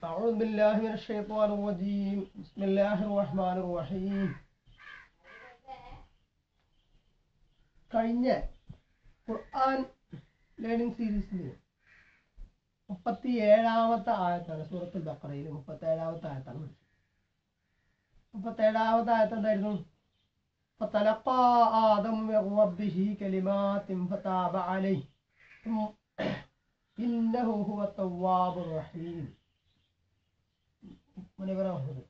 أعوذ بالله من الشيطان الرجيم بسم الله الرحمن الرحيم കഴിഞ്ഞ ഖുർആൻ ലേണിംഗ് സീരീസിൽ മുപ്പത്തി ഏഴാമത്തെ ആയത്താണ് സൂറത്തുൽ ബക്കറയിൽ മുപ്പത്തി ഏഴാമത്തെ ആയത്താണ് പഠിച്ചത് മുപ്പത്തി ഏഴാമത്തെ ആയത്ത് എന്തായിരുന്നു فتلقى آدم من ربه كلمات فتاب عليه ثم- إنه هو التواب الرحيم മുനവറ മുഹമ്മദ്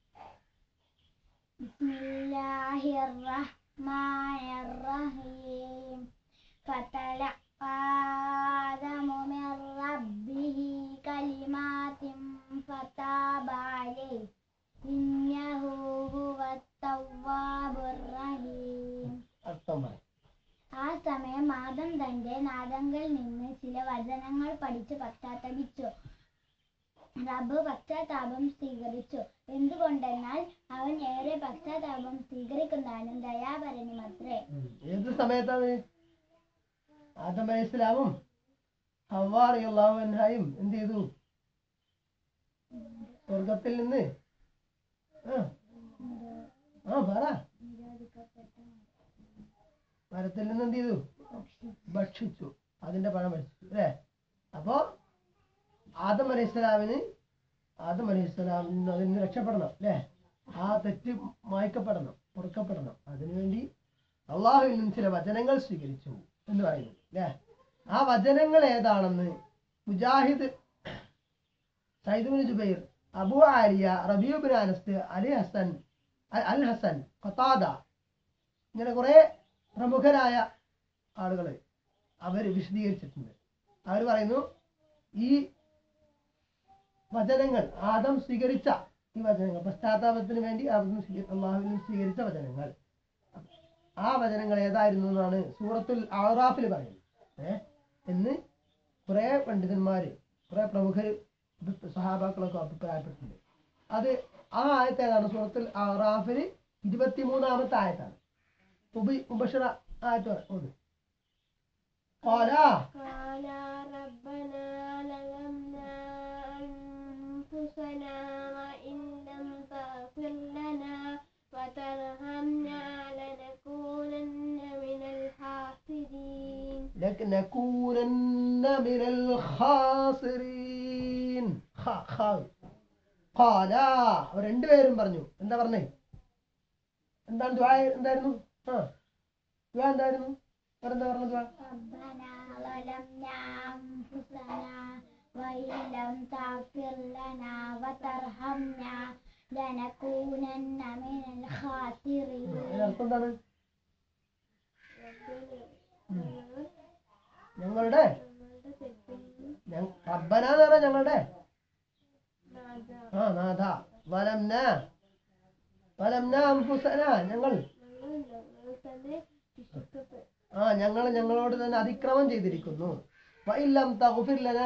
بسم الله الرحمن الرحيم فتلقى آدم من ربه كلمات فتاب عليه إنه هو التواب الرحيم അർത്ഥം പറ ആ സമയം ആദം തന്റെ നാദങ്ങളിൽ നിന്ന് ചില വചനങ്ങൾ പഠിച്ച് പശ്ചാത്തപിച്ചു റബ്ബ് പശ്ചാത്താപം സ്വീകരിച്ചു എന്തുകൊണ്ടെന്നാൽ അവൻ ഏറെ പശ്ചാത്താപം സ്വീകരിക്കുന്നവനും ദയാപരനുമത്രേ ഉം. ഏത് സമയത്താണ് ആദം അലൈഹി ഇസ്ലാമും ഹവാറിയുള്ളാഹു അൻഹായും എന്ത് ചെയ്തു സ്വർഗത്തിൽ നിന്ന് ആ ആ പറ മരത്തിൽ നിന്ന് എന്ത് ചെയ്തു ഭക്ഷിച്ചു അതിന്റെ പഴം ഭക്ഷിച്ചു അല്ലേ അപ്പോ ആദം അലൈഹി ഇസ്ലാമിന് ആദം അലൈഹി ഇസ്ലാമിൽ നിന്ന് അതിൽ നിന്ന് രക്ഷപ്പെടണം അല്ലേ ആ തെറ്റ് മായ്ക്കപ്പെടണം പൊറുക്കപ്പെടണം അതിനുവേണ്ടി അള്ളാഹുവിൽ നിന്ന് ചില വചനങ്ങൾ സ്വീകരിച്ചു എന്ന് പറയുന്നു അല്ലേ ആ വചനങ്ങൾ ഏതാണെന്ന് മുജാഹിദ് സൈദുബിൻ ജുബൈർ അബു ആലിയ റബീബിൻ അനസ് അലി ഹസൻ അ- അൽ ഹസൻ ഖത്താദ ഇങ്ങനെ കുറെ പ്രമുഖരായ ആളുകൾ അവർ വിശദീകരിച്ചിട്ടുണ്ട് അവർ പറയുന്നു ഈ വചനങ്ങൾ ആദം സ്വീകരിച്ച ഈ വചനങ്ങൾ പശ്ചാത്താപത്തിന് വേണ്ടി ആദം സ്വീക- അള്ളാഹുവിൽ നിന്ന് സ്വീകരിച്ച വചനങ്ങൾ ആ വചനങ്ങൾ ഏതായിരുന്നു എന്നാണ് സൂറത്തുൽ ആറാഫിൽ പറയുന്നത് ഏ എന്ന് കുറെ പണ്ഡിതന്മാര് കുറെ പ്രമുഖര് അഭി- സഹാബാക്കളൊക്കെ അഭിപ്രായപ്പെട്ടിട്ടുണ്ട് അത് ആ ആയത്ത് ഏതാണ് സൂറത്തുൽ ആറാഫില് ഇരുപത്തിമൂന്നാമത്തെ ആയത്താണ് ഉബി ഉബഷറ ആയത്ത് പറ ഓത് قال قال ربنا ظلمنا أنفسنا وإن لم تغفر لنا وترحمنا لنكونن من الخاسرين لنكونن من الخاسرين خ- خ- قال അവർ രണ്ടുപേരും പറഞ്ഞു എന്താ പറഞ്ഞേ എന്താണ് ദ്വാ എന്തായിരുന്നു ആ ദ്വാ എന്തായിരുന്നു വേറെന്താ പറഞ്ഞ ദ്വാ ربنا ظلمنا أنفسنا وإن لم تغفر لنا وترحمنا لنكونن من الخاسرين അതിനർത്ഥം എന്താണ് ഉം. ഞങ്ങളുടെ ഞ- റബ്ബന എന്ന് പറഞ്ഞാൽ ഞങ്ങളുടെ ആ നാഥ വലംന വലംന അംഫുസന ഞങ്ങൾ ആ ഞങ്ങൾ ഞങ്ങളോട് തന്നെ അതിക്രമം ചെയ്തിരിക്കുന്നു വഇല്ലം തഗ്ഫിർ ലനാ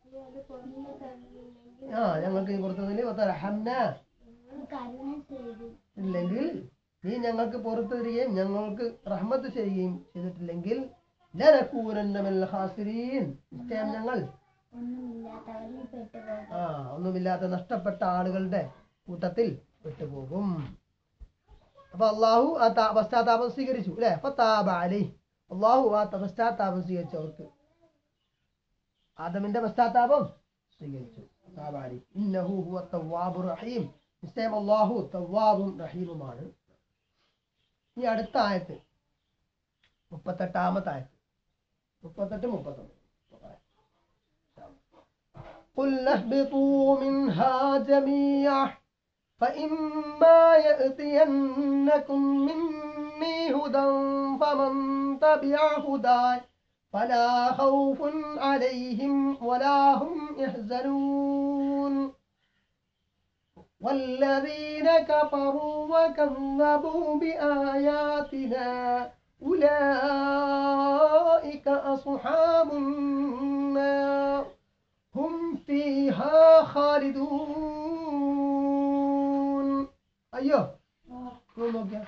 ആ ഞങ്ങൾക്ക് നീ പുറത്തു നിന്ന് വതർഹംന കരുണ ചെയ്തു ഇല്ലെങ്കിൽ നീ ഞങ്ങൾക്ക് പുറത്തു തരികയും ഞങ്ങൾക്ക് റഹ്മത്ത് ചെയ്യുകയും ചെയ്തിട്ടില്ലെങ്കിൽ ലനകൂനന്ന മിനൽ ഖാസിരീൻ നിശ്ചയം ഞങ്ങൾ ഒന്നുമില്ലാത്തവരിൽ പെട്ടുപോകും ആ ഒന്നുമില്ലാത്ത നഷ്ടപ്പെട്ട ആളുകളുടെ കൂട്ടത്തിൽ പെട്ടുപോകും അപ്പൊ അള്ളാഹു ആ താ- പശ്ചാത്താപം സ്വീകരിച്ചു അല്ലെ അപ്പൊ താബ അലി അള്ളാഹു ആ ത- പശ്ചാത്താപം സ്വീകരിച്ചു അവർക്ക് ആദമിന്റെ പശ്ചാത്താപം സ്വീകരിച്ചു താബ അലി ഇന്നഹു ഹുവ തവ്വാബുർ റഹീം നിശ്ചയം അള്ളാഹു തവ്വാബും റഹീമുമാണ് ഈ അടുത്ത ആയത്ത് മുപ്പത്തെട്ടാമത്തെ ആയത്ത് മുപ്പത്തെട്ട് മുപ്പത്തൊന്ന് قلنا اهبطوا منها جميعا فإما يأتينكم مني هدى فمن تبع هداي فلا خوف عليهم ولا هم يحزنون والذين كفروا وكذبوا بآياتنا أولئك أصحاب النار هم فيها خالدون അയ്യോ ഇങ്ങോട്ട് നോക്കിയാ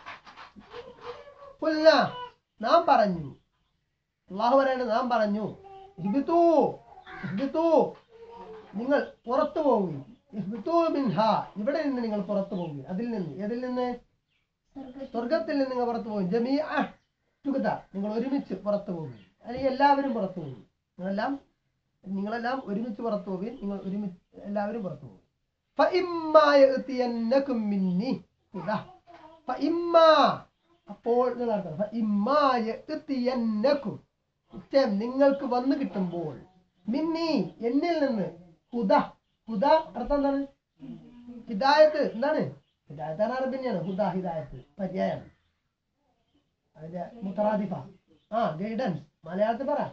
പുല്ല നാം പറഞ്ഞു അള്ളാഹു പറയാണ് നാം പറഞ്ഞു ഇഹിബിത്തു ഇഹിബിത്തു നിങ്ങൾ പുറത്തു പോവുകയും ഇഹ്ബിതൂ മിൻഹാ ഇവിടെ നിന്ന് നിങ്ങൾ പുറത്തു പോവുകയും അതിൽ നിന്ന് ഏതിൽ നിന്ന് സ്വർഗ്ഗത്തിൽ സ്വർഗത്തിൽ നിന്ന് നിങ്ങൾ പുറത്തു പോകും ജമീ ടുഗത നിങ്ങൾ ഒരുമിച്ച് പുറത്തു പോകും അല്ലെങ്കിൽ എല്ലാവരും പുറത്തു പോകും നിങ്ങളെല്ലാം നിങ്ങളെല്ലാം ഒരുമിച്ച് പുറത്തു പോകും നിങ്ങൾ ഒരുമിച്ച് എല്ലാവരും പുറത്തു പോകും فإما يأتينكم مني هدى فإما അപ്പോൾ നിങ്ങൾ അർത്ഥം فإما يأتينكم നിശ്ചയം നിങ്ങൾക്ക് വന്നു കിട്ടുമ്പോൾ മിന്നി എന്നിൽ നിന്ന് ഹുദ ഹുദ അർത്ഥം എന്താണ് ഹിദായത്ത് എന്താണ് ഹിദായത്ത് ആണ് അറബി തന്നെയാണ് ഹുദ ഹിദായത്ത് പര്യായാണ് അതിന്റെ മുത്തറാദിഫ ആ ഗൈഡൻസ് മലയാളത്തിൽ പറ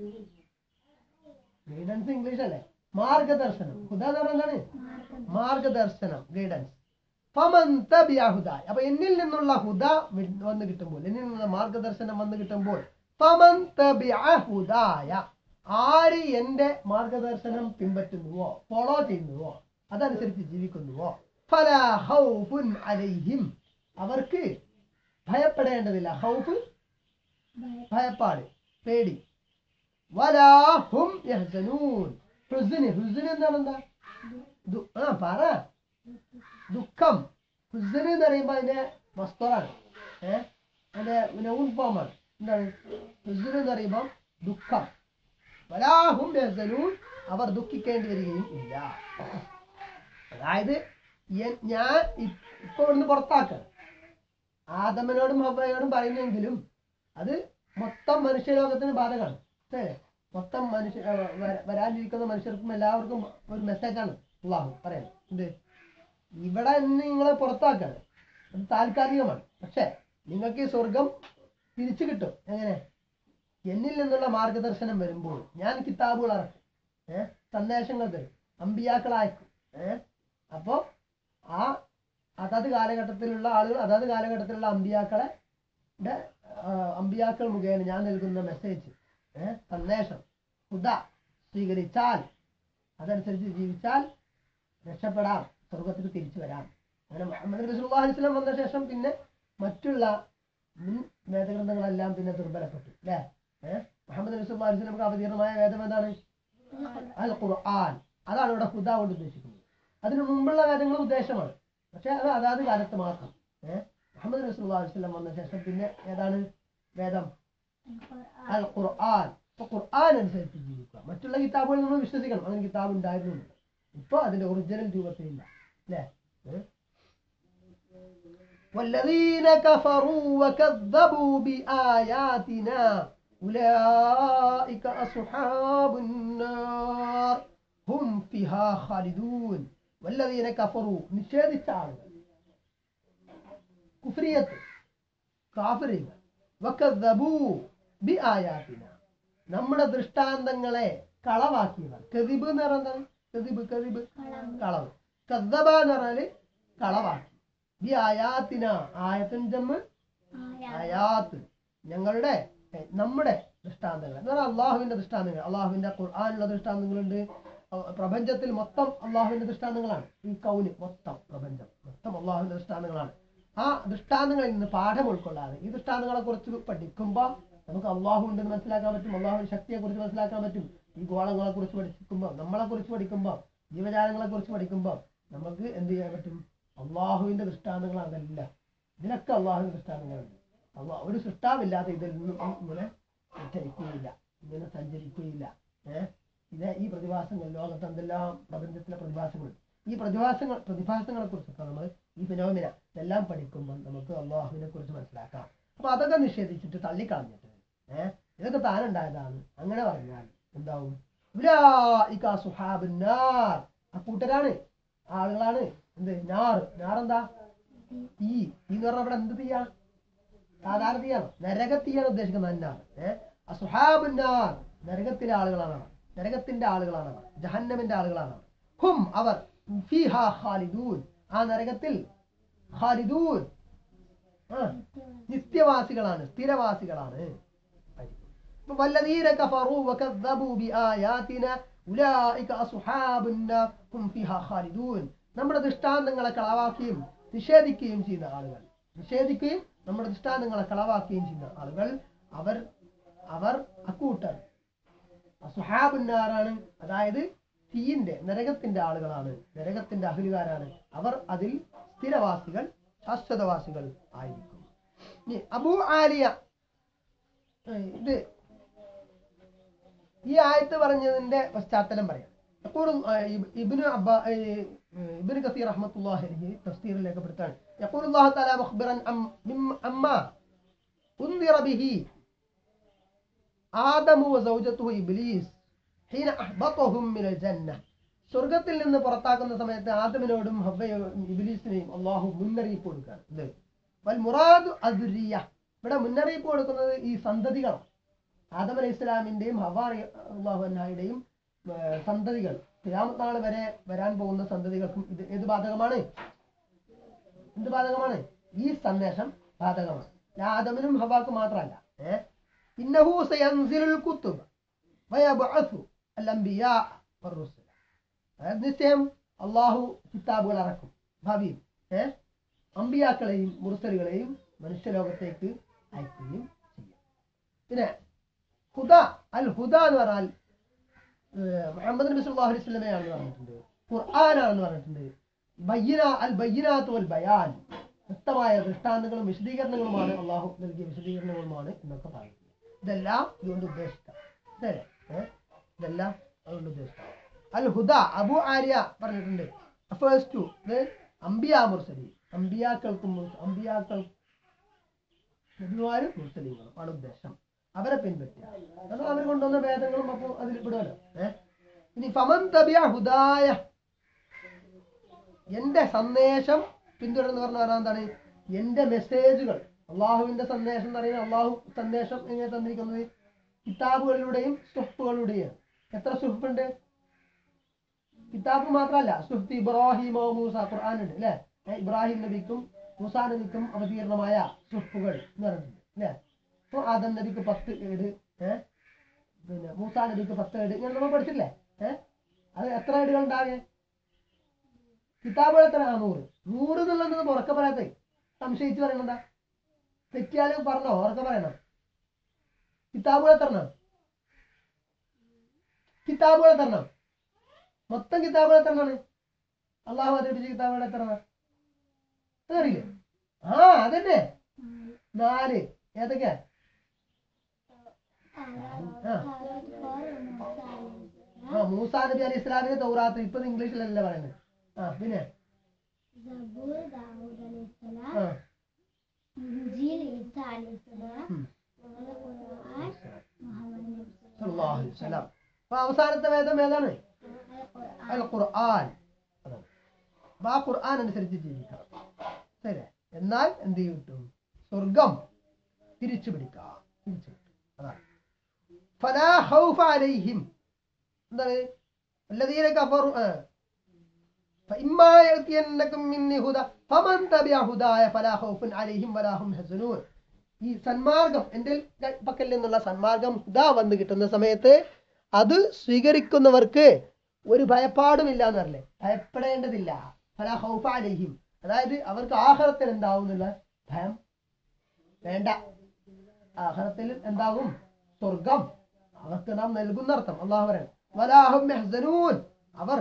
ഗൈഡൻസ് ഇംഗ്ലീഷ് അല്ലേ മാർഗദർശനം ഹുദ എന്ന് പറഞ്ഞാൽ എന്താണ് മാർഗ്ഗം മാർഗദർശനം ഗൈഡൻസ് ഫമൻ തബിയ ഹുദായ അപ്പൊ എന്നിൽ നിന്നുള്ള ഹുദ വി- വന്ന് കിട്ടുമ്പോൾ എന്നിൽ നിന്നുള്ള മാർഗദർശനം വന്ന് കിട്ടുമ്പോൾ ഫമൻ തബിയ ഹുദായ ആര് എന്റെ മാർഗദർശനം പിൻപറ്റുന്നുവോ ഫോളോ ചെയ്യുന്നുവോ അതനുസരിച്ച് ജീവിക്കുന്നുവോ ഫലാ ഹൗഫുൻ അലൈഹിം അവർക്ക് ഭയപ്പെടേണ്ടതില്ല ഹൗഫ് ഭയ- ഭയപ്പാട് പേടി വലാഹും യഹ്സനൂൻ ഹുസ്ന് ഹുസ്ന് എന്താണ് എന്താ ദു- ആ പറ ദുഃഖം ഹുസ്ന് എന്ന് പറയുമ്പോ അതിന്റെ മസ്തറാണ് ഏഹ് അതിന്റെ നൗൺ ഫോമാണ് എന്താണ് ഹുസ്ന് എന്ന് പറയുമ്പോ ദുഃഖം വലാഹും യഹ്സനൂൻ അവർ ദുഃഖിക്കേണ്ടി വരികയും ഇല്ല അതായത് എൻ- ഞാൻ ഇ- ഇപ്പൊ ഇവിടുന്ന് പുറത്താക്കണം ആദമനോടും ഹവയോടും പറയുന്നെങ്കിലും അത് മൊത്തം മനുഷ്യലോകത്തിന് ബാധകമാണ് മനസ്സിലായില്ലേ? മൊത്തം മനുഷ്യ ആ, വര- വരാനിരിക്കുന്ന മനുഷ്യർക്കും എല്ലാവർക്കും ഒരു മെസ്സേജാണ് അള്ളാഹു പറയാൻ എന്ത് ഇവിടെ നിന്ന് നിങ്ങളെ പുറത്താക്കാണ് അത് താൽക്കാലികമാണ് പക്ഷെ നിങ്ങൾക്ക് ഈ സ്വർഗം തിരിച്ചു കിട്ടും എങ്ങനെ എന്നിൽ നിന്നുള്ള മാർഗദർശനം വരുമ്പോൾ ഞാൻ കിതാബുകൾ ഇറക്കും ഏഹ് സന്ദേശങ്ങൾ തരും അമ്പിയാക്കൾ അയക്കും ഏഹ് അപ്പോൾ ആ അതത് കാലഘട്ടത്തിലുള്ള ആളുകൾ അതത് കാലഘട്ടത്തിലുള്ള അമ്പിയാക്കളെ ടെ, ആ, അമ്പിയാക്കൾ മുഖേന ഞാൻ നൽകുന്ന മെസ്സേജ് ഏഹ് സന്ദേശം ഹുദ സ്വീകരിച്ചാൽ അതനുസരിച്ച് ജീവിച്ചാൽ രക്ഷപ്പെടാം സ്വർഗത്തിൽ തിരിച്ചു വരാം അങ്ങനെ മുഹമ്മദ് റസൂലുള്ളാഹി അലൈഹി വസല്ലം വന്ന ശേഷം പിന്നെ മറ്റുള്ള മുൻ വേദഗ്രന്ഥങ്ങളെല്ലാം പിന്നെ ദുർബലപ്പെട്ടു അല്ലേ ഏഹ് മുഹമ്മദ് റസൂലുള്ളാഹി അലൈഹി വസല്ലം അവതീർണമായ വേദം എന്താണ് അൽ ഖുർആൻ അതാണ് ഇവിടെ ഹുദ കൊണ്ട് ഉദ്ദേശിക്കുന്നത് അതിന് മുമ്പുള്ള വേദങ്ങൾ ഉദ്ദേശമാണ് പക്ഷെ അത് അതാത് കാലത്ത് മാത്രം ഏഹ് മുഹമ്മദ് റസൂലുള്ളാഹി അലൈഹി വസല്ലം വന്ന ശേഷം പിന്നെ ഏതാണ് വേദം അൽ ഖുർആൻ ഇപ്പൊ ഖുർആൻ അനുസരിച്ച് ജീവിക്കുക മറ്റുള്ള കിതാബുകൾ നമ്മൾ വിശ്വസിക്കണം അങ്ങനെ കിതാബ് ഉണ്ടായിരുന്നു എന്ന്. ഇപ്പൊ അതിന്റെ ഒറിജിനൽ രൂപത്തിലില്ല അല്ലേ ഏ? والذين كفروا وكذبوا بآياتنا أولئك أصحاب النار هم فيها خالدون والذين كفروا നിഷേധിച്ച ആളുകൾ കുഫ്രിയത്ത് കാഫിറികൾ വക്കദ്ദബൂ ബി ആയാത്തിന നമ്മുടെ ദൃഷ്ടാന്തങ്ങളെ കളവാക്കിയവർ കദിബ് എന്ന് പറഞ്ഞാൽ കദിബ് കദിബ് കളവ് കദ്ദബ എന്ന് പറഞ്ഞാല് കളവാക്കി ബി ആയാത്തിന ആയത്തിൻ ജമ്മ് ആയാത്ത് ഞങ്ങളുടെ ഏ, നമ്മുടെ ദൃഷ്ടാന്തങ്ങൾ എന്ന് പറഞ്ഞാൽ അള്ളാഹുവിന്റെ ദൃഷ്ടാന്തങ്ങൾ അള്ളാഹുവിന്റെ ഖുർആാനുള്ള ദൃഷ്ടാന്തങ്ങളുണ്ട് അഹ് പ്രപഞ്ചത്തിൽ മൊത്തം അള്ളാഹുവിന്റെ ദൃഷ്ടാന്തങ്ങളാണ് ഈ കൗന് മൊത്തം പ്രപഞ്ചം മൊത്തം അള്ളാഹുവിന്റെ ദൃഷ്ടാന്തങ്ങളാണ് ആ ദൃഷ്ടാന്തങ്ങളിൽ നിന്ന് പാഠം ഉൾക്കൊള്ളാതെ ഈ ദൃഷ്ടാന്തങ്ങളെ കുറിച്ച് പഠിക്കുമ്പോൾ നമുക്ക് അള്ളാഹു ഉണ്ടെന്ന് മനസ്സിലാക്കാൻ പറ്റും അള്ളാഹുവിന്റെ ശക്തിയെ കുറിച്ച് മനസ്സിലാക്കാൻ പറ്റും ഈ ഗോളങ്ങളെ കുറിച്ച് പഠിക്കുമ്പോൾ നമ്മളെ കുറിച്ച് പഠിക്കുമ്പോൾ ജീവജാലങ്ങളെ കുറിച്ച് പഠിക്കുമ്പോൾ നമുക്ക് എന്ത് ചെയ്യാൻ പറ്റും അള്ളാഹുവിന്റെ ദൃഷ്ടാന്തങ്ങൾ അതല്ല ഇതിനൊക്കെ അള്ളാഹുവിന്റെ ദൃഷ്ടാന്തങ്ങളുണ്ട് അള്ളാഹ് ഒരു സൃഷ്ടാവില്ലാതെ ഇതിൽ നിന്നും ഇങ്ങനെ ചരിക്കുകയില്ല ഇങ്ങനെ സഞ്ചരിക്കുകയില്ല ഏഹ് ഇത് ഈ പ്രതിഭാസങ്ങൾ ലോകത്ത് എന്തെല്ലാം പ്രപഞ്ചത്തിലെ പ്രതിഭാസങ്ങളുണ്ട് ഈ പ്രതിഭാസങ്ങൾ പ്രതിഭാസങ്ങളെ കുറിച്ചൊക്കെ നമ്മൾ ഈ ഫിനോമിന ഇതെല്ലാം പഠിക്കുമ്പോൾ നമുക്ക് അള്ളാഹുവിനെ കുറിച്ച് മനസ്സിലാക്കാം അപ്പൊ അതൊക്കെ നിഷേധിച്ചിട്ട് തള്ളിക്കളഞ്ഞിട്ട് ഏഹ് ഇതൊക്കെ താനുണ്ടായതാണ് അങ്ങനെ പറഞ്ഞാൽ എന്താവും ഉലായിക സുഹാബുൻ നാർ ആ കൂട്ടരാണ് ആളുകളാണ് എന്ത് നാറ് നാറെന്താ തീ തീ എന്ന് പറഞ്ഞാൽ ഇവിടെ എന്ത് തീയാണ് സാധാരണ തീയാണ് നരക തീയാണ് ഉദ്ദേശിക്കുന്നത് എന്നാണ് ഏഹ് അസുഹാബുന്നാർ നരകത്തിലെ ആളുകളാണ് അവർ. നരകത്തിന്റെ ആളുകളാണ് അവർ ജഹന്നമിന്റെ ആളുകളാണ് അവർ. ഹും അവർ ഫീഹാ ഖാലിദൂൻ ആ നരകത്തിൽ ഖാലിദൂൻ ആ നിത്യവാസികളാണ് സ്ഥിരവാസികളാണ് ഇപ്പൊ വല്ലദീന കഫറൂ വകദ്ദബൂ ബിആയാതിന ഉലൈക അസ്ഹാബുന്നാർ ഹും ഫീഹാ ഖാലിദൂൻ നമ്മുടെ ദൃഷ്ടാന്തങ്ങളെ കളവാക്കുകയും നിഷേധിക്കുകയും ചെയ്യുന്ന ആളുകൾ നിഷേധിക്കുകയും നമ്മുടെ ദൃഷ്ടാന്തങ്ങളെ കളവാക്കുകയും ചെയ്യുന്ന ആളുകൾ അവർ അവർ അക്കൂട്ടർ അസുഹാബുന്നാറാണ് അതായത് തീയിന്റെ നരകത്തിന്റെ ആളുകളാണ് നരകത്തിന്റെ അഹലുകാരാണ് അവർ അതിൽ സ്ഥിരവാസികൾ ശാശ്വതവാസികൾ ആയിരിക്കും ഇനി അബൂ ആലിയ ഏഹ് ഇത് ഈ ആയത്ത് പറഞ്ഞതിന്റെ പശ്ചാത്തലം പറയാം يقول ابن عبا ابن كثير رحمة الله عليه تفسير لك برتان يقول الله تعالى مخبرا عن مم- عما أنذر به آدم وزوجته إبليس حين أحبطهم من الجنة സ്വർഗത്തിൽ നിന്ന് പുറത്താക്കുന്ന സമയത്ത് ആദമിനോടും ഹവ്വയോടും ഇബിലീസിനെയും അള്ളാഹു മുന്നറിയിപ്പ് കൊടുക്കുകയാണ് ഇത് വൽ മുറാദു അദുരിയ ഇവിടെ മുന്നറിയിപ്പ് കൊടുക്കുന്നത് ഈ സന്തതികളാണ് ആദം അലൈഹി ഇസ്ലാമിന്റെയും ഹവ അള്ളാഹു അന്നായുടെയും സന്തതികൾ നാൾ വരെ വരാൻ പോകുന്ന സന്തതികൾക്കും ഇത് ഏത് ബാധകമാണ് എന്ത് ബാധകമാണ് ഈ സന്ദേശം ബാധകമാണ് ആദമിനും ഹവാക്കും മാത്രമല്ല ഏ ഇന്നഹു സയൻസിലുൽ കുത്തുബ് വയബ്അസു അൽ അംബിയാ വറുസുല അതായത് നിശ്ചയം അള്ളാഹു കിതാബുകൾ ഇറക്കും ഭാവിയിൽ ഏ അമ്പിയാക്കളെയും മുർസലുകളെയും മനുഷ്യലോകത്തേക്ക് അയക്കുകയും ചെയ്യും പിന്നെ ഹുദ അൽ ഹുദ എന്ന് പറഞ്ഞാൽ ഏഹ്, മുഹമ്മദ് നബി സല്ലല്ലാഹു അലൈഹി വസല്ലമയാണെന്ന് പറഞ്ഞിട്ടുണ്ട് ഖുർആനാണെന്ന് പറഞ്ഞിട്ടുണ്ട് ബയ്യന അൽ ബയ്യനാത്ത് വൽ ബയാൻ വ്യക്തമായ ദൃഷ്ടാന്തങ്ങളും വിശദീകരണങ്ങളുമാണ് അള്ളാഹു നൽകിയ വിശദീകരണങ്ങളുമാണ് എന്നൊക്കെ പറയുന്നത് ഇതെല്ലാം ഇതുകൊണ്ട് ഉദ്ദേശിക്കാം ഇതല്ലേ ഏഹ്? ഇതെല്ലാം അതുകൊണ്ട് ഉദ്ദേശിക്കാം അൽ ഹുദ അബു ആര്യ പറഞ്ഞിട്ടുണ്ട് ഫസ്റ്റ് ടു ഇത് അംബിയ മുർസലി അംബിയാക്കൾക്കും മുർസ- അംബിയാക്കൾ നബിമാരും മുർസലീങ്ങളും ആണ് ഉദ്ദേശം അവരെ പിൻപറ്റുക കാരണം അവർ കൊണ്ടുവന്ന വേദങ്ങളും അപ്പോൾ അതിൽ പെടുമല്ലോ ഏഹ് ഇനി ഫമൻ തബിയ ഹുദായ എന്റെ സന്ദേശം പിന്തുടർന്ന് പറഞ്ഞ പറഞ്ഞാൽ എന്താണ് എന്റെ മെസ്സേജുകൾ അള്ളാഹുവിന്റെ സന്ദേശം എന്ന് പറയുന്നത് അള്ളാഹു സന്ദേശം എങ്ങനെ തന്നിരിക്കുന്നത് കിതാബുകളിലൂടെയും സുഹുകളിലൂടെയും എത്ര സുഹുഫ് ഉണ്ട് കിതാബ് മാത്രമല്ല സുഹൃത്ത് ഇബ്രാഹിമോ മൂസ ഖുർആൻ ഉണ്ട് അല്ലെ ഇബ്രാഹിം നബിക്കും മൂസാ നബിക്കും അവതീർണമായ സുഹുകൾ എന്ന് പറഞ്ഞിട്ടുണ്ട് അല്ലെ അപ്പൊ ആദം നബിക്ക് പത്ത് ഏട് ഏഹ് പിന്നെ മൂസാ നബിക്ക് പത്ത് ഏട് ഇങ്ങനെ നമ്മൾ പഠിച്ചില്ലേ ഏഹ് അത് എത്ര ഏടുകൾ ഉണ്ടാകെ കിതാബുകൾ എത്ര ആ നൂറ് നൂറ് എന്നുള്ളത് ഉറക്കെ പറയാത്തേ സംശയിച്ച് പറയണെന്താ തെറ്റിയാലും പറഞ്ഞോ ഉറക്കെ പറയണം കിതാബുകൾ എത്രണ്ണം കിതാബുകൾ എത്രണ്ണം മൊത്തം കിതാബുകൾ എത്രണ്ണാണ് അള്ളാഹു അവതരിപ്പിച്ച കിതാബുകൾ എത്രണ്ണ അതറിയില്ലേ ആ അതന്നെ നാല് ഏതൊക്കെയാ ആ മൂസാ നബി അലി ഇസ്ലാമിന് തൗറാത്ത് ഇപ്പൊ ഇംഗ്ലീഷിലല്ല പറയുന്നത് ആ പിന്നെ സബൂർ ദാവൂദ് അലൈഹിസ്സലാം ആ ഇൻജീൽ ഈസ അലൈഹിസ്സലാം ഉം. നമ്മുടെ ഖുർആൻ മുഹമ്മദ് നബി സല്ലല്ലാഹു അലൈഹി വസല്ലം അപ്പൊ അവസാനത്തെ വേദം ഏതാണ് ഖുർആൻ അൽ ഖുർആൻ അതാണ് അപ്പൊ ആ ഖുർആൻ അനുസരിച്ച് ജീവിക്കണം ശരി എന്നാൽ എന്ത് ചെയ്യും കിട്ടും സ്വർഗം തിരിച്ചു പിടിക്കാം തിരിച്ചു കിട്ടും അതാണ് ഫലാ ഖൗഫ അലൈഹിം എന്താണ് الذين كفروا آه. فإما يأتينكم مني هدى فمن تبع هداي فلا خوف عليهم ولا هم يحزنون ഈ സന്മാർഗം എൻ്റെ പക്കൽ നിന്നുള്ള സന്മാർഗം ഇതാ വന്ന് കിട്ടുന്ന സമയത്ത് അത് സ്വീകരിക്കുന്നവർക്ക് ഒരു ഭയപ്പാടുമില്ല എന്ന് പറഞ്ഞില്ലേ ഭയപ്പെടേണ്ടതില്ല ഫല ഹൗഫ അലൈഹിം അതായത് അവർക്ക് ആഹാരത്തിൽ എന്താവും എന്നുള്ള ഭയം വേണ്ട ആഹാരത്തിൽ എന്താകും സ്വർഗം അവർക്ക് നാം നൽകുന്ന അർത്ഥം അള്ളാഹു പറയാൻ വലാഹും യഹ്സനൂൻ അവർ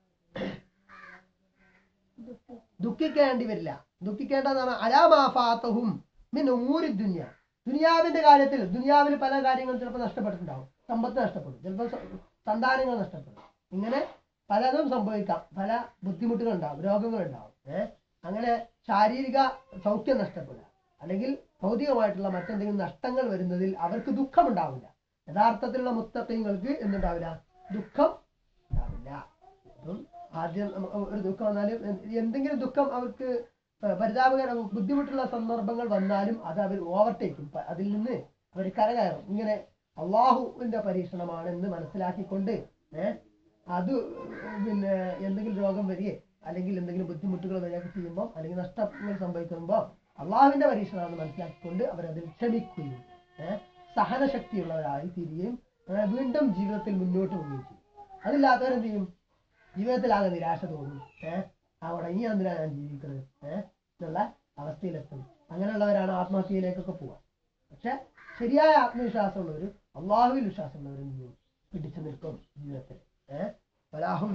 ദുഃഖിക്കേണ്ടി വരില്ല ദുഃഖിക്കേണ്ടതാണ് അലാമാഫാത്തഹും മിൻ ഉമൂരി ദുനിയ ദുനിയാവിന്റെ കാര്യത്തിൽ ദുനിയാവിൽ പല കാര്യങ്ങളും ചിലപ്പോൾ നഷ്ടപ്പെട്ടിട്ടുണ്ടാവും സമ്പത്ത് നഷ്ടപ്പെടും ചിലപ്പോൾ സ- സന്താനങ്ങൾ നഷ്ടപ്പെടും ഇങ്ങനെ പലതും സംഭവിക്കാം പല ബുദ്ധിമുട്ടുകൾ ഉണ്ടാവും രോഗങ്ങൾ ഉണ്ടാവും ഏഹ് അങ്ങനെ ശാരീരിക സൗഖ്യം നഷ്ടപ്പെടുക അല്ലെങ്കിൽ ഭൗതികമായിട്ടുള്ള മറ്റെന്തെങ്കിലും നഷ്ടങ്ങൾ വരുന്നതിൽ അവർക്ക് ദുഃഖം ഉണ്ടാവില്ല യഥാർത്ഥത്തിലുള്ള മുത്തക്കങ്ങൾക്ക് എന്തുണ്ടാവില്ല ദുഃഖം ഉണ്ടാവില്ല അപ്പം ആദ്യം നമുക്ക് ഒരു ദുഃഖം വന്നാലും എന്ത് എന്തെങ്കിലും ദുഃഖം അവർക്ക് ഏർ പരിതാപകര ബുദ്ധിമുട്ടുള്ള സന്ദർഭങ്ങൾ വന്നാലും അത് അവർ ഓവർടേക്കും പ- അതിൽ നിന്ന് അവർ കരകയറും ഇങ്ങനെ അള്ളാഹുവിന്റെ പരീക്ഷണമാണ് എന്ന് മനസ്സിലാക്കിക്കൊണ്ട് ഏഹ് അത് പിന്നെ എന്തെങ്കിലും രോഗം വരികയെ അല്ലെങ്കിൽ എന്തെങ്കിലും ബുദ്ധിമുട്ടുകൾ വരികയൊക്കെ ചെയ്യുമ്പോൾ അല്ലെങ്കിൽ നഷ്ടങ്ങൾ സംഭവിക്കുമ്പോൾ അള്ളാഹുവിന്റെ പരീക്ഷണമാണെന്ന് മനസ്സിലാക്കിക്കൊണ്ട് അവരതിൽ ക്ഷമിക്കുകയും ഏഹ് സഹനശക്തിയുള്ളവരായി തീരുകയും ഏഹ് വീണ്ടും ജീവിതത്തിൽ മുന്നോട്ട് പോവുകയും ചെയ്യും അതില്ലാത്തവരെന്ത് ചെയ്യും ജീവിതത്തിലാകെ നിരാശ തോന്നും ഏഹ് അവിടെ ഇനി എന്തിനാ ഞാൻ ജീവിക്കുന്നത് ഏഹ് എന്നുള്ള അവസ്ഥയിലെത്തും അങ്ങനെയുള്ളവരാണ് ആത്മഹത്യയിലേക്കൊക്കെ പോവുക പക്ഷെ ശരിയായ ആത്മവിശ്വാസമുള്ളവർ അള്ളാഹുവിൽ വിശ്വാസമുള്ളവരും പിടിച്ചു നിൽക്കും ജീവിതത്തിൽ ഏഹ് വലാഹും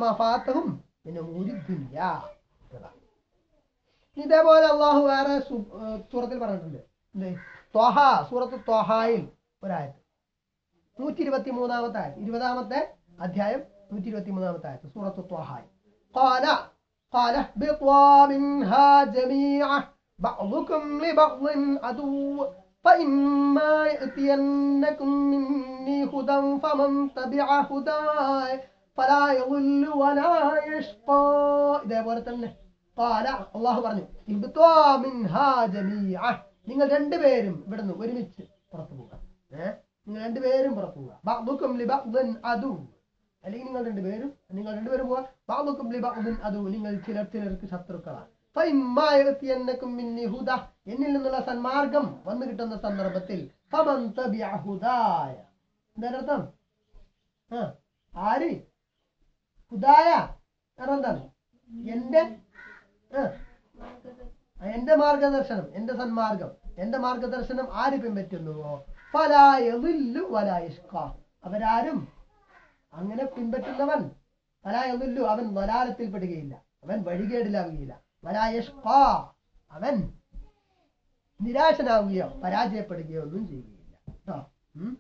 മാ ഫാത്തഹും മിൻ ഉമൂരി ദുനിയാ എന്നതാണ്. ഇതേപോലെ അള്ളാഹു വേറെ സു- ഏർ സൂറത്തിൽ പറഞ്ഞിട്ടുണ്ട് എന്ത് ത്വഹ സൂറത്ത് ത്വഹായിൽ ഒരായത്ത് നൂറ്റി ഇരുപത്തി മൂന്നാമത്തെ ആയത്ത് ഇരുപതാമത്തെ അധ്യായം നൂറ്റി ഇരുപത്തി മൂന്നാമത്തെ ആയത്ത് സൂറത്ത് ത്വഹായി قال قال اهبطوا منها جميعا بعضكم لبعض عدو فإما يأتينكم مني هدى فمن تبع هداي فلا يضل ولا يشقى ഇതേപോലെ തന്നെ قال അള്ളാഹു പറഞ്ഞു ഇബ്താ മിൻഹാ ജമീഅ നിങ്ങൾ രണ്ടുപേരും ഇവിടുന്ന് ഒരുമിച്ച് പുറത്തു പോവുക ഏഹ് നിങ്ങൾ രണ്ടുപേരും പുറത്തു പോവുക ബഅ്ദുക്കും ലിബഅ്ദിൻ അദു അല്ലെങ്കിൽ നിങ്ങൾ രണ്ടുപേരും നിങ്ങൾ രണ്ടുപേരും പോവുക ബഅ്ദുക്കും ലിബഅ്ദിൻ അദു നിങ്ങൾ ചിലർ ചിലർക്ക് ശത്രുക്കളാണ് ഫഇമ്മാ യഅതിയന്നകും മിന്നി ഹുദ എന്നിൽ നിന്നുള്ള സന്മാർഗം വന്നു കിട്ടുന്ന സന്ദർഭത്തിൽ ഫമൻ തബിഅ ഹുദായ എന്താണ് അർത്ഥം ആ ആര് ഹുദായ കാരണം എന്താണ് എന്റെ ആ എന്റെ മാർഗദർശനം എന്റെ സന്മാർഗം എന്റെ മാർഗദർശനം ആര് പിൻപറ്റുന്നുവോ ഫലായു വലായിഷ്ക അവരാരും അങ്ങനെ പിൻപറ്റുന്നവൻ ഫലായു അവൻ വലാലത്തിൽ പെടുകയില്ല അവൻ വഴികേടിലാവുകയില്ല വലായഷ്ക അവൻ നിരാശനാവുകയോ പരാജയപ്പെടുകയോ ഒന്നും ചെയ്യുകയില്ല കേട്ടോ ഉം?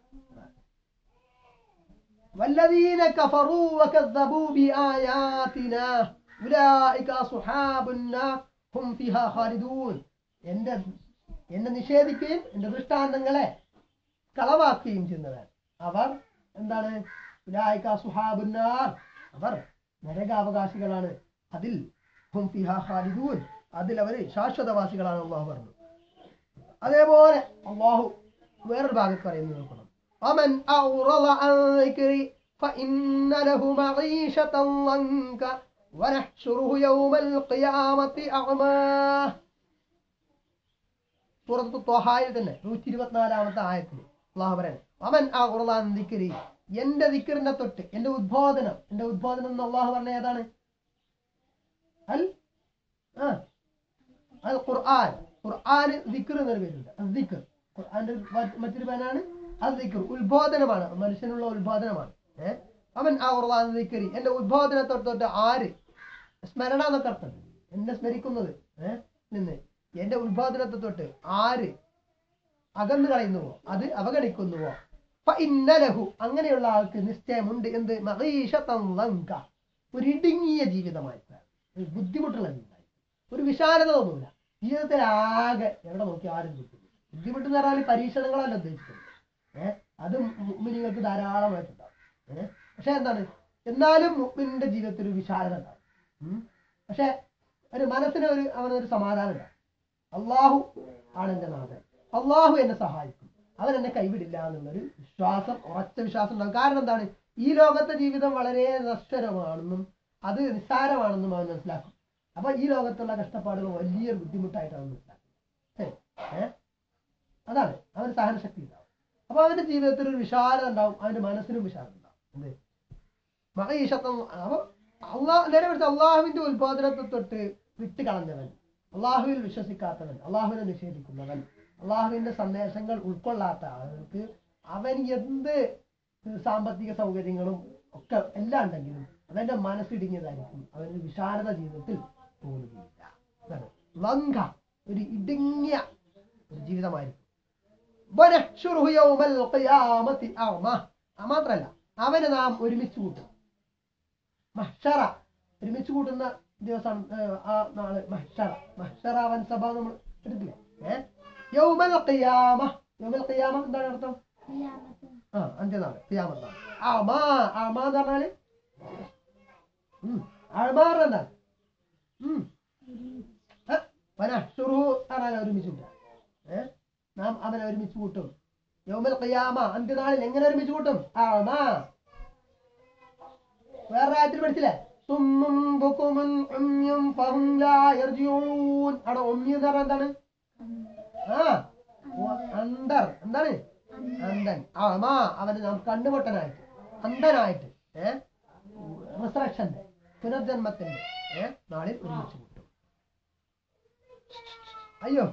والذين كفروا وكذبوا بآياتنا أولئك أصحاب النار هم فيها خالدون എന്റെ എന്നെ നിഷേധിക്കുകയും എന്റെ ദൃഷ്ടാന്തങ്ങളെ കളവാക്കുകയും ചെയ്യുന്നവർ അവർ എന്താണ് ഉലായിക സുഹാബുന്നാർ അവർ നരകാവകാശികളാണ് അതിൽ ഹും ഫിഹാ ഖാലിദൂൻ അതിൽ അവർ ശാശ്വതവാസികളാണ് അള്ളാഹു പറഞ്ഞു അതേപോലെ അള്ളാഹു വേറൊരു ഭാഗത്ത് പറയുന്നത് നോക്കണം ومن أعرض عن ذكري فإن له معيشة ضنكا ونحشره يوم القيامة أعمى സൂറത്ത് ത്വഹായിൽ തന്നെ നൂറ്റി ഇരുപത്തിനാലാമത്തെ ആയത്തിൽ അള്ളാഹു പറയുന്നത് അവൻ ആ ഉറലാൻ ദിക്കരി എന്റെ ദിക്കറിനെ തൊട്ട് എന്റെ ഉദ്ബോധനം എന്റെ ഉദ്ബോധനം എന്ന് അള്ളാഹു പറഞ്ഞ ഏതാണ് അൽ ആ അൽ ഖുർആൻ ഖുർആന് ദിക്കർ എന്നൊരു പേരുണ്ട് അത് ദിക്കർ ഖുർആന്റെ മറ്റ് മറ്റൊരു പേരാണ് അത് ദിക്കർ ഉത്ബോധനമാണ് മനുഷ്യനുള്ള ഉത്ബോധനമാണ് ഏഹ് അവൻ ആ ഉറലാൻ ദിക്കരി എന്റെ ഉദ്ബോധനത്തെ തൊട്ട് ആര് സ്മരണ എന്നൊക്കെ അർത്ഥം എന്നെ സ്മരിക്കുന്നത് ഏഹ് നിന്ന് എന്റെ ഉത്ബോധനത്തെ തൊട്ട് ആര് അകന്നു കളയുന്നുവോ അത് അവഗണിക്കുന്നുവോ ഫ ഇന്നലഹു അങ്ങനെയുള്ള ആൾക്ക് നിശ്ചയമുണ്ട് എന്ത് മഹീഷത്തം ലങ്ക ഒരു ഇടുങ്ങിയ ജീവിതമായി ഒരു ബുദ്ധിമുട്ടുള്ള ജീവിതമായി ഒരു വിശാലത ഒന്നുമില്ല ജീവിതത്തിൽ ആകെ എവിടെ നോക്കി ആരും കിട്ടുന്നു ബുദ്ധിമുട്ട് എന്ന് പറഞ്ഞാൽ പരീക്ഷണങ്ങളല്ല ഉദ്ദേശിക്കുന്നത് ഏഹ് അത് മുഗ്മിനികൾക്ക് ധാരാളമായിട്ടുണ്ടാവും ഏഹ് പക്ഷെ എന്താണ് എന്നാലും മുഗ്മിനിന്റെ ജീവിതത്തിൽ ഒരു വിശാലത ഉണ്ടാവും ഉം. പക്ഷെ ഒരു മനസ്സിന് ഒരു അവനൊരു സമാധാനം ഉണ്ടാവും അള്ളാഹു ആണ് എൻ്റെ നാഥൻ അള്ളാഹു എന്നെ സഹായിക്കും അവൻ എന്നെ കൈവിടില്ല എന്നുള്ളൊരു വിശ്വാസം ഉറച്ച വിശ്വാസം ഉണ്ടാകും കാരണം എന്താണ് ഈ ലോകത്തെ ജീവിതം വളരെ നശ്വരമാണെന്നും അത് നിസ്സാരമാണെന്നും അവൻ മനസ്സിലാക്കും അപ്പൊ ഈ ലോകത്തുള്ള കഷ്ടപ്പാടുകൾ വലിയൊരു ബുദ്ധിമുട്ടായിട്ട് അവൻ മനസ്സിലാക്കും ശരി ഏ അതാണ് അവന് സഹനശക്തി ഉണ്ടാവും അപ്പൊ അവന്റെ ജീവിതത്തിൽ ഒരു വിശാലത ഉണ്ടാവും അവന്റെ മനസ്സിനും വിശാലത ഉണ്ടാവും എന്ത് മഹീഷത്വം അപ്പൊ അള്ളാഹ് നേരെ മറിച്ച് അള്ളാഹുവിന്റെ ഉത്പാദനത്തെ തൊട്ട് വിട്ട് കളഞ്ഞവൻ അള്ളാഹുവിൽ വിശ്വസിക്കാത്തവൻ അള്ളാഹുവിനെ നിഷേധിക്കുന്നവൻ അള്ളാഹുവിന്റെ സന്ദേശങ്ങൾ ഉൾക്കൊള്ളാത്ത ആളുകൾക്ക് അവൻ എന്ത് സാമ്പത്തിക സൗകര്യങ്ങളും ഒക്കെ എല്ലാം ഉണ്ടെങ്കിലും അവന്റെ മനസ്സിടിഞ്ഞതായിരിക്കും അവന് വിശാലത ജീവിതത്തിൽ തോന്നുകയില്ല അതാണ് ലങ്ക ഒരു ഇടുങ്ങിയ ഒരു ജീവിതമായിരിക്കും വനഹ്ശുറുഹു യൗമൽ ഖിയാമത്തി അഅമ. ആ മാത്രല്ല അവനെ നാം ഒരുമിച്ച് കൂട്ടും മഹ്ഷറ ഒരുമിച്ച് കൂട്ടുന്ന ദിവസമാണ് ഏർ, ആ നാള് മഹ്ഷറ മഹ്ഷറ വൻസഭ നമ്മൾ എടുത്തില്ലേ ഏഹ് യൗമൽ ഖിയാമ യൗമൽ ഖിയാമ എന്താണ് അർത്ഥം ഖിയാമത്ത് ആ അന്ത്യനാള് ഖിയാമത്ത് നാൾ അമാ അമാ എന്ന് പറഞ്ഞാല് ഉം അമാർ എന്താണ് ഉം ഏ, വനഹ്ശുറുഹു പറഞ്ഞാൽ ഒരുമിച്ച് കൂട്ടുക ഏഹ് നാം അവനെ ഒരുമിച്ച് കൂട്ടും യൗമൽ ഖിയാമ അന്ത്യനാളിൽ എങ്ങനെ ഒരുമിച്ച് കൂട്ടും അമാ വേറെ ആയത്തിൽ പഠിച്ചില്ലേ സുമ്മും ബുക്കുമുൻ ഉമ്യും ഫഹും ലാ യർജിഊൻ അവിടെ ഉമ്മി എന്ന് പറഞ്ഞാൽ എന്താണ് ആ ഓ, അന്തർ എന്താണ് അന്തൻ അമാ അവന് നാം കണ്ണുപൊട്ടനായിട്ട് അന്ധനായിട്ട് ഏഹ് റിസറക്ഷന്റെ പുനർജന്മത്തിന്റെ ഏഹ് നാളിൽ ഒരുമിച്ച് കൂട്ടും അയ്യോ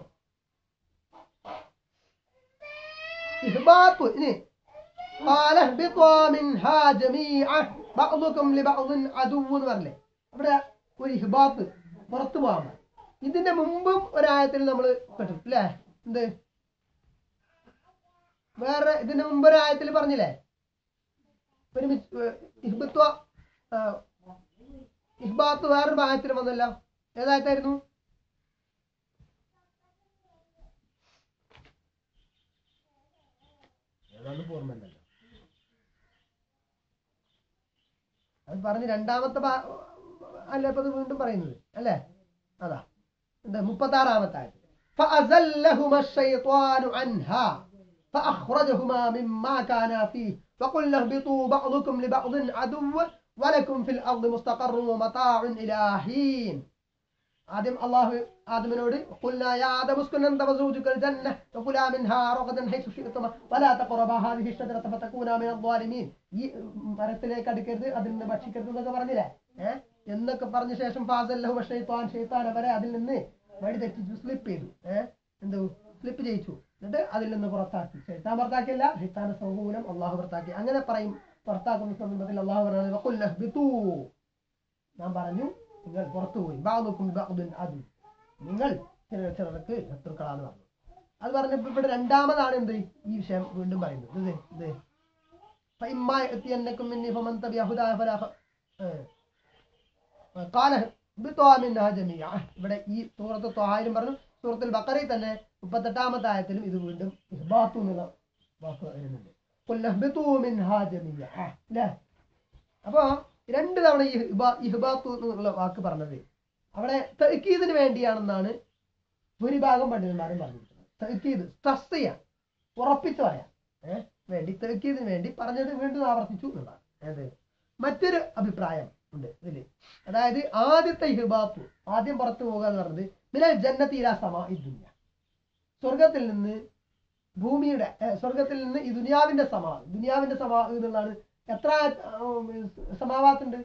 ഇഹ്ബാത്തു ഇനി قال اهبطوا منها جميعا ബഅ്ദുക്കും ലിബഅ്ദിൻ അദുവ്വ് എന്ന് പറഞ്ഞില്ലേ അവിടെ ഒരു ഇഹ്ബാത്ത് പുറത്തു പോകാൻ പറയും. ഇതിന്റെ മുമ്പും ഒരായത്തിൽ നമ്മൾ കേട്ടു അല്ലേ എന്ത് വേറെ ഇതിന്റെ മുമ്പ് ഒരായത്തിൽ പറഞ്ഞില്ലേ ഒരുമിച്ച് ഏർ ഇഹ്ബത്വ ആ, ഇഹ്ബാത്ത് വേറൊരു ആയത്തിൽ വന്നല്ലോ ഏതായത്തായിരുന്നു ഏതാണ്ട് ഓർമ്മയുണ്ടല്ലോ അത് പറഞ്ഞ് രണ്ടാമത്തെ ഭാ- അല്ല ഇപ്പൊ ഇത് വീണ്ടും പറയുന്നത് അല്ലേ അതാ എന്താ മുപ്പത്താറാമത്തെ ആയത്തിൽ فأزلهما الشيطان عنها فأخرجهما مما كانا فيه وقلنا اهبطوا بعضكم لبعض عدو ولكم في الأرض مستقر ومتاع إلى حين ആദ്യം അള്ളാഹു ആദമിനോട് قلنا يا آدم اسكن أنت وزوجك الجنة وكلا منها رغدا حيث شئتما ولا تقربا هذه الشجرة فتكونا من الظالمين ഈ മരത്തിലേക്ക് അടുക്കരുത് അതിൽ നിന്ന് ഭക്ഷിക്കരുത് എന്നൊക്കെ പറഞ്ഞില്ലേ ഏഹ് എന്നൊക്കെ പറഞ്ഞ ശേഷം ഫാസല്ലഹു ഷെയ്ത്താൻ ഷെയ്ത്താൻ അവരെ അതിൽ നിന്ന് വഴി തെറ്റിച്ചു സ്ലിപ്പ് ചെയ്തു ഏഹ് എന്തു സ്ലിപ്പ് ചെയ്യിച്ചു എന്നിട്ട് അതിൽ നിന്ന് പുറത്താക്കി ഷെയ്ത്താൻ പുറത്താക്കിയല്ല ഷെയ്ത്താന്റെ സമൂലം അള്ളാഹു പുറത്താക്കി അങ്ങനെ പറയും പുറത്താക്കുന്ന സന്ദർഭത്തിൽ അള്ളാഹു പറയുന്നത് "വഖുൽ ഇഹ്ബിതൂ." ഞാൻ പറഞ്ഞു നിങ്ങൾ പുറത്തുപോയി ബാബുക്കും ബാബുൻ അതും നിങ്ങൾ ചില ചിലർക്ക് ശത്രുക്കളാന്ന് പറഞ്ഞു അത് പറഞ്ഞപ്പോ ഇവിടെ രണ്ടാമതാണ് എന്ത് ഈ വിഷയം വീണ്ടും പറയുന്നത് ഇത് ഇത് فإما يأتينكم مني فمن تبع هداي فلا خ... ഏഹ്. قال اهبطوا منها جميعا ഇവിടെ ഈ സൂറത്ത് ത്വാഹായിലും പറഞ്ഞു സൂറത്തുൽ ബക്കറയിൽ തന്നെ മുപ്പത്തെട്ടാമത്തെ ആയത്തിലും ഇത് വീണ്ടും ഇഹ്ബാത്തു എന്നുള്ള വാക്ക് വരുന്നുണ്ട് قل اهبطوا منها جميعا ല്ലേ അപ്പോ രണ്ട് തവണ ഈ ഇഹ്ബാ- ഇഹ്ബാത്തു എന്നുള്ള വാക്ക് പറഞ്ഞത് അവിടെ തഹ്ക്കീദിന് വേണ്ടിയാണെന്നാണ് ഭൂരിഭാഗം പണ്ഡിതന്മാരും പറഞ്ഞിരിക്കുന്നത് തഹ്ക്കീദ് സ്ട്രെസ് ചെയ്യാൻ ഉറപ്പിച്ച് പറയാൻ ഏഹ് വേണ്ടി തഹ്ക്കീദിന് വേണ്ടി പറഞ്ഞത് വീണ്ടും ആവർത്തിച്ചു എന്നുള്ളതാണ് ഏത് മറ്റൊരു അഭിപ്രായം ഉണ്ട് ഇതില് അതായത് ആദ്യത്തെ ഇഹ്ബാത്തു ആദ്യം പുറത്തു പോകുക എന്ന് പറഞ്ഞത് മിനൽ ജന്നത്തീരാ സമ ഈ ദുനിയ സ്വർഗത്തിൽ നിന്ന് ഭൂമിയുടെ ഏ, സ്വർഗത്തിൽ നിന്ന് ഈ ദുനിയാവിന്റെ സമാ ദുനിയാവിന്റെ സമാ എന്നുള്ളതാണ് എത്ര ഉം, സമാവാത്തുണ്ട്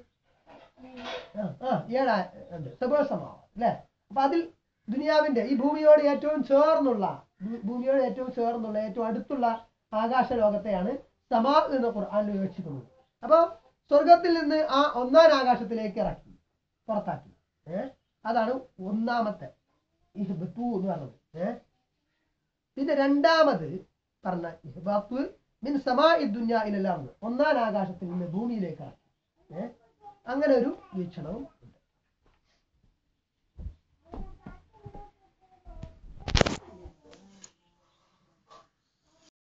ആ, ആ ഏഴാ ഉണ്ട് സബോ സമാവാ അല്ലേ അപ്പൊ അതിൽ ദുനിയാവിന്റെ ഈ ഭൂമിയോട് ഏറ്റവും ചേർന്നുള്ള ഭൂ- ഭൂമിയോട് ഏറ്റവും ചേർന്നുള്ള ഏറ്റവും അടുത്തുള്ള ആകാശ ലോകത്തെയാണ് സമാ എന്ന് ഖുർആൻ വിവക്ഷിക്കുന്നത് അപ്പൊ സ്വർഗത്തിൽ നിന്ന് ആ ഒന്നാം ആകാശത്തിലേക്ക് ഇറക്കി പുറത്താക്കി ഏഹ് അതാണ് ഒന്നാമത്തെ ഇഹ്ബത്തു എന്ന് പറഞ്ഞത് ഏഹ് പിന്നെ രണ്ടാമത് പറഞ്ഞ ഇഹ്ബാത്ത് മിൻ സമാ ദുന്യ ഇലെല്ലാം ഒന്നാം ആകാശത്തിൽ നിന്ന് ഭൂമിയിലേക്ക് ഇറക്കി ഏഹ് അങ്ങനെ ഒരു വീക്ഷണവും